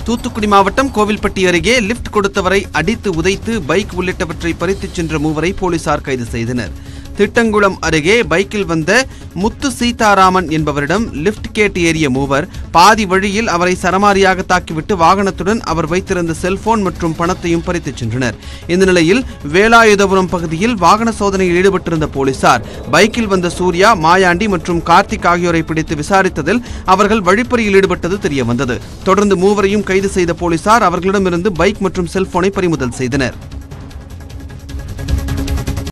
தூத்துக்குடி மாவட்டம் கோவில்பட்டி அருகே லிப்ட் கொடுத்தவரை அடித்து உதைத்து பைக் உள்ளிட்டவற்றை பறித்துச் சென்ற மூவரை போலீசார் கைது செய்தனர் திட்டங்குளம் அருகே பைக்கில் வந்த முத்து சீதாராமன் என்பவரிடம் லிப்ட் கேட்டு ஏறிய மூவர் பாதி வழியில் அவரை சரமாரியாக தாக்கிவிட்டு வாகனத்துடன் அவர் வைத்திருந்த செல்போன் மற்றும் பணத்தையும் பறித்துச் சென்றனர் இந்த நிலையில் வேலாயுதபுரம் பகுதியில் வாகன சோதனையில் ஈடுபட்டிருந்த போலீசார் பைக்கில் வந்த சூர்யா மாயாண்டி மற்றும் கார்த்திக் ஆகியோரை பிடித்து விசாரித்ததில் அவர்கள் வழிப்பறியில் ஈடுபட்டது தெரியவந்தது தொடர்ந்து மூவரையும் கைது செய்த போலீசார் அவர்களிடமிருந்து பைக் மற்றும் செல்போனை பறிமுதல் செய்தனர்